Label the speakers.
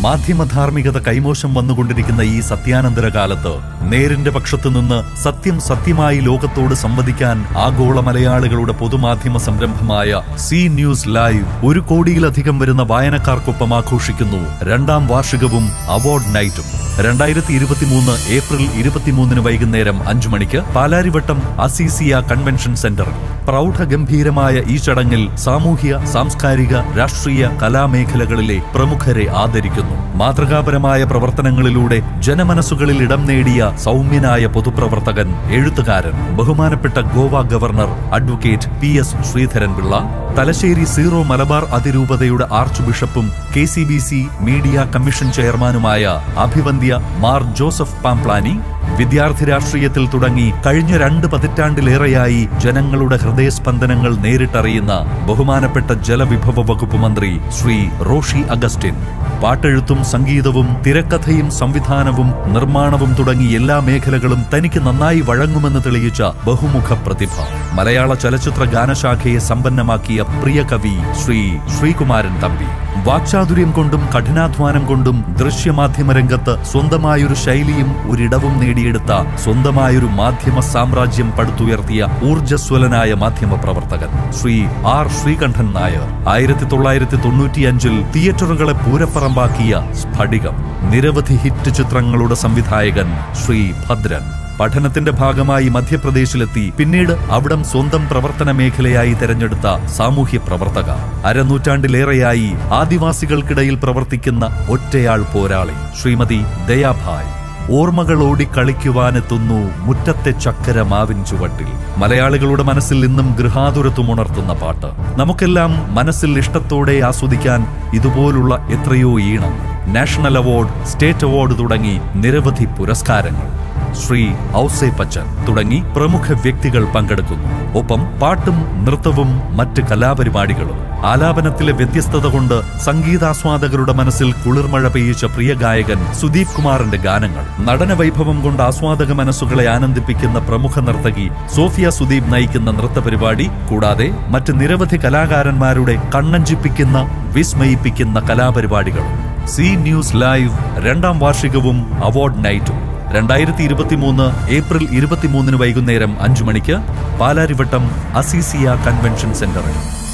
Speaker 1: മാധ്യമധാർമ്മികത കൈമോശം വന്നുകൊണ്ടിരിക്കുന്ന ഈ സത്യാനന്തര കാലത്ത് നേരിന്റെ പക്ഷത്തു നിന്ന് സത്യം സത്യമായി ലോകത്തോട് സംവദിക്കാൻ ആഗോള മലയാളികളുടെ പൊതുമാധ്യമ സംരംഭമായ സി ന്യൂസ് ലൈവ് ഒരു കോടിയിലധികം വരുന്ന വായനക്കാർക്കൊപ്പം ആഘോഷിക്കുന്നു രണ്ടാം വാർഷികവും അവാർഡ് നൈറ്റും രണ്ടായിരത്തി ഇരുപത്തിമൂന്ന് ഏപ്രിൽ ഇരുപത്തിമൂന്നിന് വൈകുന്നേരം അഞ്ചു മണിക്ക് പാലാരിവട്ടം അസീസിയ കൺവെൻഷൻ സെന്ററിൽ പ്രൗഢഗംഭീരമായ ഈ ചടങ്ങിൽ സാമൂഹ്യ സാംസ്കാരിക രാഷ്ട്രീയ കലാമേഖലകളിലെ പ്രമുഖരെ ആദരിക്കുന്നു മാതൃകാപരമായ പ്രവർത്തനങ്ങളിലൂടെ ജനമനസ്സുകളിൽ ഇടം നേടിയ സൗമ്യനായ പൊതുപ്രവർത്തകൻ എഴുത്തുകാരൻ ബഹുമാനപ്പെട്ട Goa governor advocate P S Sreedharan Pillai Thalassery Syro Malabar അതിരൂപതയുടെ ആർച്ച് ബിഷപ്പും K C B C media commission ചെയർമാനുമായ അഭിവന്ധ്യ മാർ ജോസഫ് പാംപ്ലാനി വിദ്യാർത്ഥി രാഷ്ട്രീയത്തിൽ തുടങ്ങി കഴിഞ്ഞ രണ്ട് പതിറ്റാണ്ടിലേറെയായി ജനങ്ങളുടെ ഹൃദയസ്പന്ദനങ്ങൾ നേരിട്ടറിയുന്ന ബഹുമാനപ്പെട്ട ജലവിഭവ വകുപ്പ് മന്ത്രി ശ്രീ റോഷി അഗസ്റ്റിൻ പാട്ടെഴുത്തും സംഗീതവും തിരക്കഥയും സംവിധാനവും നിർമ്മാണവും തുടങ്ങി എല്ലാ മേഖലകളും തനിക്ക് നന്നായി വഴങ്ങുമെന്ന് തെളിയിച്ച ബഹുമുഖ പ്രതിഭ മലയാള ചലച്ചിത്ര ഗാനശാഖയെ സമ്പന്നമാക്കിയ പ്രിയ കവി ശ്രീ ശ്രീകുമാരൻ തമ്പി വാക്ചാതുര്യം കൊണ്ടും കഠിനാധ്വാനം കൊണ്ടും ദൃശ്യമാധ്യമ രംഗത്ത് സ്വന്തമായൊരു ശൈലിയും ഒരിടവും നേടിയെടുത്ത സ്വന്തമായൊരു മാധ്യമ സാമ്രാജ്യം പടുത്തുയർത്തിയ ഊർജ്ജസ്വലനായ മാധ്യമ പ്രവർത്തകൻ ശ്രീ ആർ ശ്രീകണ്ഠൻ നായർ ആയിരത്തി തൊള്ളായിരത്തി തൊണ്ണൂറ്റിയഞ്ചിൽ തിയേറ്ററുകളെ പൂരപ്പറമ്പാക്കിയ സ്ഫടികം നിരവധി ഹിറ്റ് ചിത്രങ്ങളുടെ സംവിധായകൻ ശ്രീ ഭദ്രൻ പഠനത്തിന്റെ ഭാഗമായി മധ്യപ്രദേശിലെത്തി പിന്നീട് അവിടം സ്വന്തം പ്രവർത്തന മേഖലയായി തെരഞ്ഞെടുത്ത സാമൂഹ്യ പ്രവർത്തക അരനൂറ്റാണ്ടിലേറെയായി ആദിവാസികൾക്കിടയിൽ പ്രവർത്തിക്കുന്ന ഒറ്റയാൾ പോരാളി ശ്രീമതി ദയാഭായ് ഓർമ്മകൾ ഓടിക്കളിക്കുവാനെത്തുന്നു മുറ്റത്തെ ചക്കര മാവിൻ ചുവട്ടിൽ മലയാളികളുടെ മനസ്സിൽ ഇന്നും ഗൃഹാതുരത്വമുണർത്തുന്ന പാട്ട് നമുക്കെല്ലാം മനസ്സിൽ ഇഷ്ടത്തോടെ ആസ്വദിക്കാൻ ഇതുപോലുള്ള എത്രയോ ഈണം നാഷണൽ അവാർഡ് സ്റ്റേറ്റ് അവാർഡ് തുടങ്ങി നിരവധി പുരസ്കാരങ്ങൾ ശ്രീ ഔസേ പച്ചൻ തുടങ്ങി പ്രമുഖ വ്യക്തികൾ പങ്കെടുക്കുന്നു ഒപ്പം പാട്ടും നൃത്തവും മറ്റ് കലാപരിപാടികളും ആലാപനത്തിലെ വ്യത്യസ്തത കൊണ്ട് സംഗീതാസ്വാദകരുടെ മനസ്സിൽ കുളിർമഴ പെയ്യിച്ച പ്രിയ ഗായകൻ സുദീപ് കുമാറിന്റെ ഗാനങ്ങൾ നടന വൈഭവം കൊണ്ട് ആസ്വാദക മനസ്സുകളെ ആനന്ദിപ്പിക്കുന്ന പ്രമുഖ നർത്തകി സോഫിയ സുദീപ് നയിക്കുന്ന നൃത്ത പരിപാടി കൂടാതെ മറ്റ് നിരവധി കലാകാരന്മാരുടെ കണ്ണഞ്ചിപ്പിക്കുന്ന വിസ്മയിപ്പിക്കുന്ന കലാപരിപാടികളും സി ന്യൂസ് ലൈവ് രണ്ടാം വാർഷികവും അവാർഡ് നൈറ്റും രണ്ടായിരത്തി ഇരുപത്തിമൂന്ന് ഏപ്രിൽ ഇരുപത്തിമൂന്നിന് വൈകുന്നേരം അഞ്ചു മണിക്ക് പാലാരിവട്ടം അസീസിയ കൺവെൻഷൻ സെന്ററിൽ